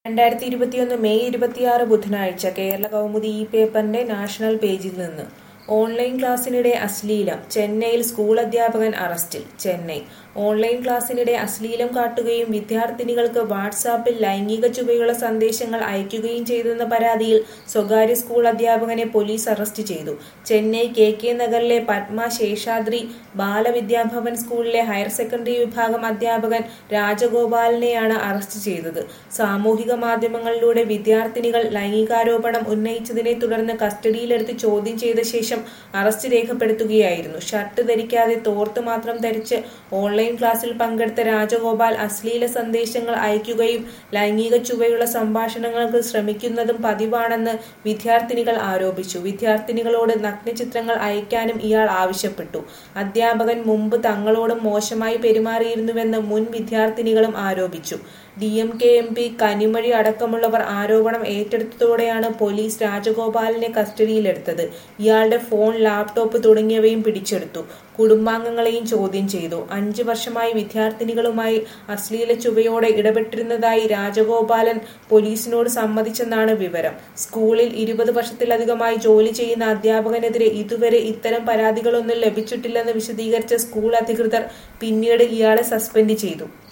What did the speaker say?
രണ്ടായിരത്തി ഇരുപത്തിയൊന്ന് മെയ് ഇരുപത്തിയാറ് ബുധനാഴ്ച കേരള കൗമുദി ഈ പേപ്പറിന്റെ നാഷണൽ പേജിൽ നിന്ന് ഓൺലൈൻ ക്ലാസ്സിനിടെ അശ്ലീലം ചെന്നൈയിൽ സ്കൂൾ അധ്യാപകൻ അറസ്റ്റിൽ ചെന്നൈ ഓൺലൈൻ ക്ലാസ്സിനിടെ അശ്ലീലം കാട്ടുകയും വിദ്യാർത്ഥിനികൾക്ക് വാട്സാപ്പിൽ ലൈംഗിക ചുവയുള്ള സന്ദേശങ്ങൾ അയക്കുകയും ചെയ്തെന്ന പരാതിയിൽ സ്വകാര്യ സ്കൂൾ അധ്യാപകനെ പോലീസ് അറസ്റ്റ് ചെയ്തു ചെന്നൈ കെ കെ നഗറിലെ പത്മ ശേഷാദ്രി ബാലവിദ്യാഭവൻ സ്കൂളിലെ ഹയർ സെക്കൻഡറി വിഭാഗം അധ്യാപകൻ രാജഗോപാലിനെയാണ് അറസ്റ്റ് ചെയ്തത് സാമൂഹിക മാധ്യമങ്ങളിലൂടെ വിദ്യാർത്ഥിനികൾ ലൈംഗികാരോപണം ഉന്നയിച്ചതിനെ തുടർന്ന് കസ്റ്റഡിയിലെടുത്ത് ചോദ്യം ചെയ്ത ശേഷം അറസ്റ്റ് രേഖപ്പെടുത്തുകയായിരുന്നു ഷർട്ട് ധരിക്കാതെ തോർത്ത് മാത്രം ധരിച്ച് ഓൺലൈൻ ക്ലാസ്സിൽ പങ്കെടുത്ത രാജഗോപാൽ അശ്ലീല സന്ദേശങ്ങൾ അയക്കുകയും ലൈംഗിക ചുവയുള്ള സംഭാഷണങ്ങൾക്ക് ശ്രമിക്കുന്നതും പതിവാണെന്ന് വിദ്യാർത്ഥിനികൾ ആരോപിച്ചു വിദ്യാർത്ഥിനികളോട് നഗ്നചിത്രങ്ങൾ അയക്കാനും ഇയാൾ ആവശ്യപ്പെട്ടു അധ്യാപകൻ മുമ്പ് തങ്ങളോടും മോശമായി പെരുമാറിയിരുന്നുവെന്ന് മുൻ വിദ്യാർത്ഥിനികളും ആരോപിച്ചു D M K M P Kanimozhi അടക്കമുള്ളവർ ആരോപണം ഏറ്റെടുത്തതോടെയാണ് പോലീസ് രാജഗോപാലിനെ കസ്റ്റഡിയിലെടുത്തത് ഇയാളുടെ ഫോൺ ലാപ്ടോപ്പ് തുടങ്ങിയവയും പിടിച്ചെടുത്തു കുടുംബാംഗങ്ങളെയും ചോദ്യം ചെയ്തു അഞ്ചു വർഷമായി വിദ്യാർത്ഥിനികളുമായി അശ്ലീല ചുവയോടെ ഇടപെട്ടിരുന്നതായി രാജഗോപാലൻ പോലീസിനോട് സമ്മതിച്ചെന്നാണ് വിവരം സ്കൂളിൽ ഇരുപത് വർഷത്തിലധികമായി ജോലി ചെയ്യുന്ന അധ്യാപകനെതിരെ ഇതുവരെ ഇത്തരം പരാതികളൊന്നും ലഭിച്ചിട്ടില്ലെന്ന് വിശദീകരിച്ച സ്കൂൾ അധികൃതർ പിന്നീട് ഇയാളെ സസ്പെൻഡ് ചെയ്തു